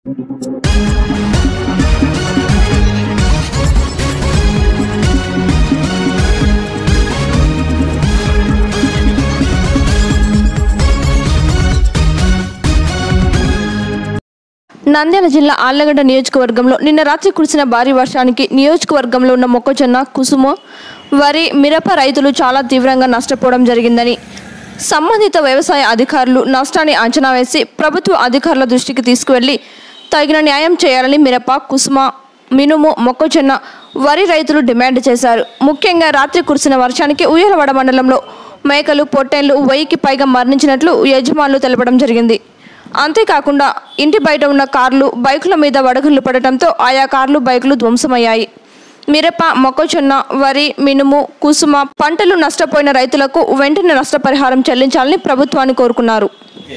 నంద్యాల జిల్లా ఆళ్లగడ్డ నియోజకవర్గంలో నిన్న రాత్రి కురిసిన భారీ వర్షానికి నియోజకవర్గంలో ఉన్న మొక్కజొన్న కుసుమ వరి మిరప రైతులు చాలా తీవ్రంగా నష్టపోవడం జరిగిందని సంబంధిత వ్యవసాయ అధికారులు నష్టాన్ని అంచనా వేసి ప్రభుత్వ అధికారుల దృష్టికి తీసుకువెళ్లి తగిన న్యాయం చేయాలని మిరప కుసుమ మినుము మొక్కజొన్న వరి రైతులు డిమాండ్ చేశారు ముఖ్యంగా రాత్రి కురిసిన వర్షానికి ఉయ్యలవాడ మండలంలో మేకలు పొట్టేళ్లు వెయ్యికి పైగా మరణించినట్లు యజమానులు తెలపడం జరిగింది అంతేకాకుండా ఇంటి బయట ఉన్న కార్లు బైకుల మీద వడగళ్లు పడటంతో ఆయా కార్లు బైకులు ధ్వంసమయ్యాయి మిరప మొక్కజొన్న వరి మినుము కుసుమ పంటలు నష్టపోయిన రైతులకు వెంటనే నష్టపరిహారం చెల్లించాలని ప్రభుత్వాన్ని కోరుకున్నారు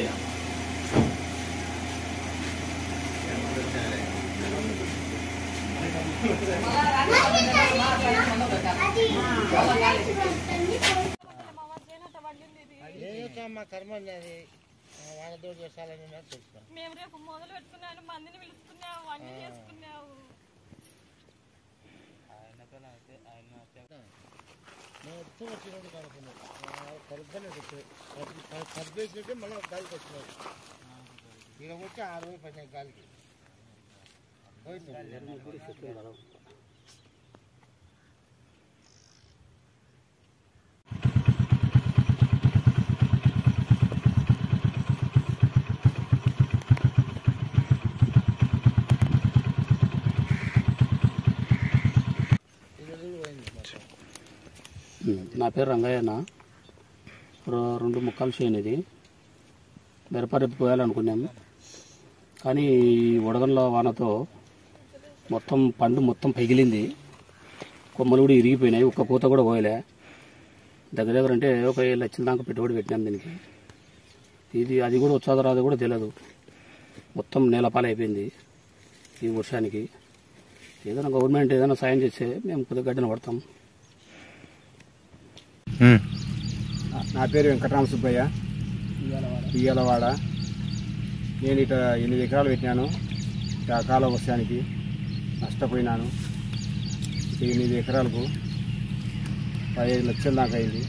మా కర్మ అది వాళ్ళతో చేసాలని నాకు తెలుసు మేము రేపు మొదలు పెట్టుకున్నాను మందిని పిలుచుకున్నాము అన్ని చేసుకున్నాము నేను ఎత్తు వచ్చినట్టు కనుక్కున్నాను కరుగ్గానే కరిపేసినట్టే మళ్ళీ గాలికి వచ్చినాడు ఇక వచ్చి ఆరు వేలు పడినాయి గాలికి పోయింది. ఇది కూడా పోయింది మొత్తం. నా పేరు రంగయ్యన రో- రెండు ముక్కలు చేయను ఇది మిరపరెప్పి పోయాలనుకున్నాము కానీ ఈ వడగండ్ల వానతో మొత్తం పండు మొత్తం పగిలింది కొమ్మలు కూడా ఇరిగిపోయినాయి ఒక్క పూత కూడా పోయలే దగ్గర దగ్గర అంటే ఒక ఏడు లక్షల దాకా పెట్టుబడి పెట్టినాం దీనికి ఇది అది కూడా వచ్చాదో రాదో కూడా తెలియదు మొత్తం నేలపాలైపోయింది ఈ వర్షానికి ఏదైనా గవర్నమెంట్ ఏదైనా సాయం చేస్తే మేము కొద్దిగా గడ్డన పడతాం నా పేరు వెంకటరామ సుబ్బయ్య ఇయ్యలవాడ నేను ఇట ఎనిమిది ఎకరాలు పెట్టినాను ఇట అకాల వర్షానికి నష్టపోయినాను ఇక ఎనిమిది ఎకరాలకు పదిహేను లక్షల దాకా అయింది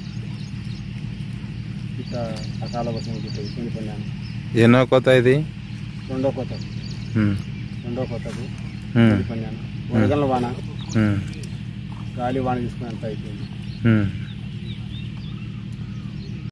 ఇట అకాల వర్షానికి ఇట్లా ఇబ్బంది పడినాను ఎన్నో కొత్త ఇది రెండో కొత్త ఉమ్, రెండో కొత్తకు ఉమ్, ఇబ్బంది పడినాను వడగల వాన ఉమ్, గాలి వాన తీసుకున్నంత అయిపోయింది ఉమ్.